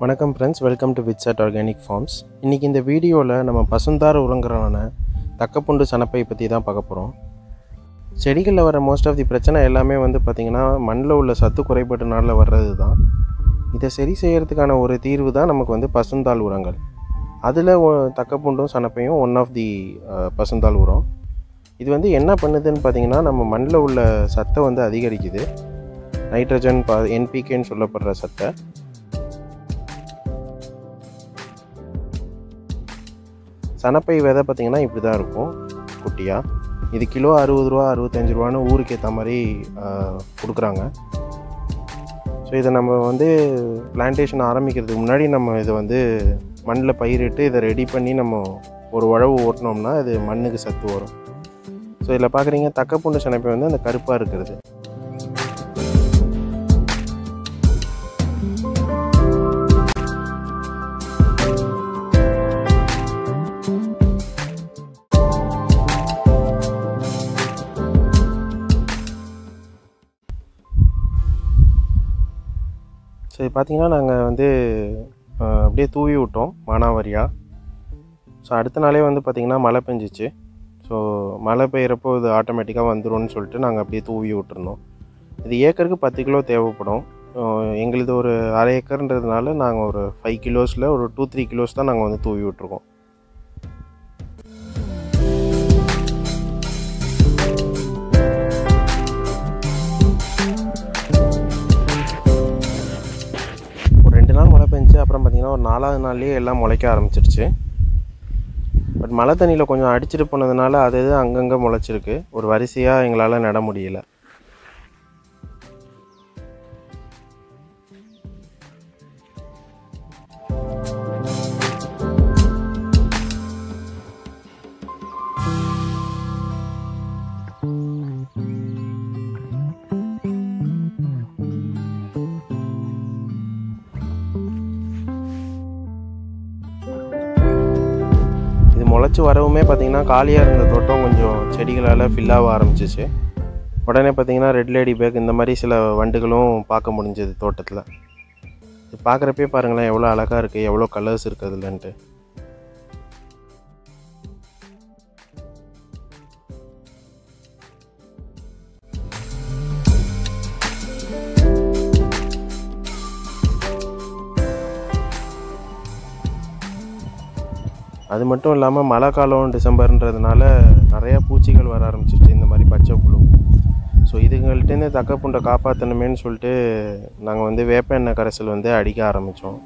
வணக்கம் friends welcome to விட்சட் organic farms இன்றைக்கி இந்த வீடியோவில் நம்ம பசுந்தார உரங்களான தக்கப்புண்டு சனப்பை பற்றி தான் பார்க்க போகிறோம் செடிகளில் வர மோஸ்ட் ஆஃப் தி பிரச்சனை எல்லாமே வந்து பார்த்திங்கன்னா மண்ணில் உள்ள சத்து குறைபாட்டுனால வர்றது தான் இதை சரி செய்கிறதுக்கான ஒரு தீர்வு தான் நமக்கு வந்து பசுந்தாள் உரங்கள் அதில் தக்கப்பூண்டும் சனப்பையும் ஒன் ஆஃப் தி பசுந்தாள் உரம் இது வந்து என்ன பண்ணுதுன்னு பார்த்தீங்கன்னா நம்ம மண்ணில் உள்ள சத்தை வந்து அதிகரிக்குது நைட்ரஜன் பா என்பிகேன்னு சொல்லப்படுற சத்தை சனப்பை விதை பார்த்திங்கன்னா இப்படி தான் இருக்கும் குட்டியாக இது கிலோ அறுபது ரூபா அறுபத்தஞ்சு ரூபான்னு ஊருக்கு ஏற்ற மாதிரி கொடுக்குறாங்க ஸோ இதை நம்ம வந்து பிளான்டேஷன் ஆரம்பிக்கிறதுக்கு முன்னாடி நம்ம இதை வந்து மண்ணில் பயிரிட்டு இதை ரெடி பண்ணி நம்ம ஒரு உழவு ஓட்டினோம்னா அது மண்ணுக்கு சத்து வரும் ஸோ இதில் பார்க்குறீங்க தக்கப்பூண்டு சனப்பை வந்து அந்த கருப்பாக இருக்கிறது ஸோ இது பார்த்திங்கன்னா நாங்கள் வந்து அப்படியே தூவி விட்டோம் மானாவாரியாக ஸோ அடுத்த நாளே வந்து பார்த்திங்கன்னா மழை பெஞ்சிச்சு ஸோ மழை பெய்கிறப்போ இது ஆட்டோமேட்டிக்காக வந்துடும்னு சொல்லிட்டு நாங்கள் அப்படியே தூவி விட்டுருந்தோம் இது ஏக்கருக்கு பத்து கிலோ தேவைப்படும் எங்களுது ஒரு அரை ஏக்கர்ன்றதுனால நாங்கள் ஒரு ஃபைவ் கிலோஸில் ஒரு டூ த்ரீ கிலோஸ் தான் நாங்கள் வந்து தூவி விட்ருக்கோம் ஒரு ரெண்டு நாள் மழை பெஞ்சு அப்புறம் பார்த்திங்கன்னா ஒரு நாலாவது நாள்லேயே எல்லாம் முளைக்க ஆரம்பிச்சிருச்சு பட் மழை தண்ணியில் கொஞ்சம் அடிச்சிட்டு போனதுனால அது இது அங்கங்கே முளைச்சிருக்கு ஒரு வரிசையாக எங்களால் நட முடியல இது முளைச்சி வரவுமே பார்த்திங்கன்னா காலியாக இருந்த தோட்டம் கொஞ்சம் செடிகளால் ஃபில்லாக ஆரம்பிச்சிச்சு உடனே பார்த்திங்கன்னா ரெட் லேடி பேக் இந்த மாதிரி சில வண்டுகளும் பார்க்க முடிஞ்சது தோட்டத்தில் இது பார்க்குறப்பே பாருங்களேன் எவ்வளோ அழகாக இருக்குது எவ்வளோ கலர்ஸ் இருக்குது அதுலன்ட்டு அது மட்டும் இல்லாமல் மழை காலம் டிசம்பர்ன்றதுனால நிறையா பூச்சிகள் வர ஆரம்பிச்சிச்சு இந்த மாதிரி பச்சை புழு ஸோ இதுங்கள்ட்டேருந்து தக்க புண்டை காப்பாற்றணுமேன்னு சொல்லிட்டு நாங்கள் வந்து வேப்ப எண்ணெய் கரைசல் வந்து அடிக்க ஆரம்பித்தோம்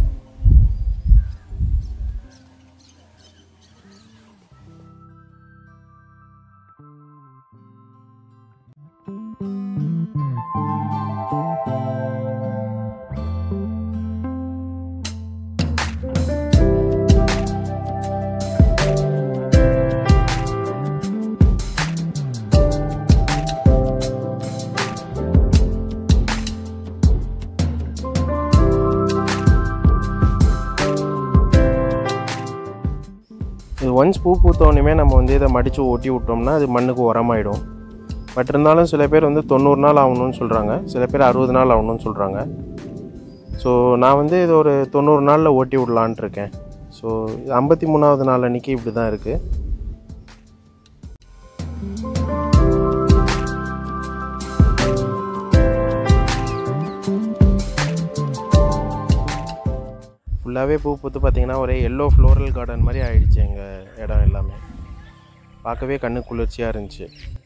இது ஒன்ஸ் பூ பூத்தோடனே நம்ம வந்து இதை மடித்து ஓட்டி விட்டோம்னா அது மண்ணுக்கு உரமாயிடும் பட் இருந்தாலும் சில பேர் வந்து தொண்ணூறு நாள் ஆகணும்னு சொல்கிறாங்க சில பேர் அறுபது நாள் ஆகணும்னு சொல்கிறாங்க ஸோ நான் வந்து இது ஒரு தொண்ணூறு நாளில் ஓட்டி விடலான்ட்டு இருக்கேன் ஸோ ஐம்பத்தி மூணாவது நாள் அன்றைக்கி இப்படி தான் இருக்குது ஃபுல்லாகவே பூ பூத்து பார்த்திங்கன்னா ஒரே எல்லோ ஃப்ளோரல் கார்டன் மாதிரி ஆயிடுச்சு எங்கள் இடம் எல்லாமே பார்க்கவே கண்ணு குளிர்ச்சியாக இருந்துச்சு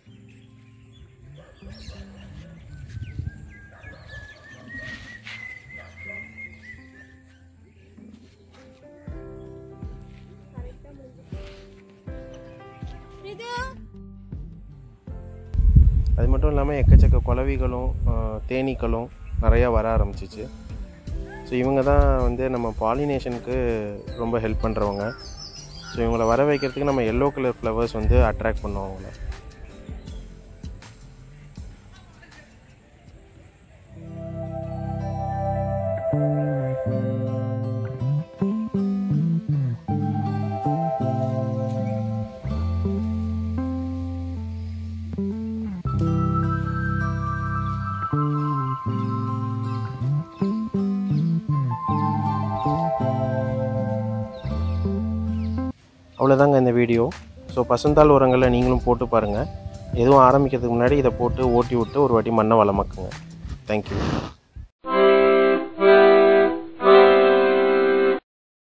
அது மட்டும் இல்லாமல் எக்கச்சக்க குலவிகளும் தேனீக்களும் நிறையா வர ஆரம்பிச்சிச்சு ஸோ இவங்க தான் வந்து நம்ம பாலினேஷனுக்கு ரொம்ப ஹெல்ப் பண்ணுறவங்க ஸோ இவங்களை வர வைக்கிறதுக்கு நம்ம எல்லோ கலர் ஃப்ளவர்ஸ் வந்து அட்ராக்ட் பண்ணுவோம் அவங்கள அவ்வளோதாங்க இந்த வீடியோ ஸோ பசுந்தாள் உரங்களை நீங்களும் போட்டு பாருங்கள் எதுவும் ஆரம்பிக்கிறதுக்கு முன்னாடி இதை போட்டு ஓட்டி விட்டு ஒரு வாட்டி மண்ணை வளமாக்குங்க தேங்க்யூ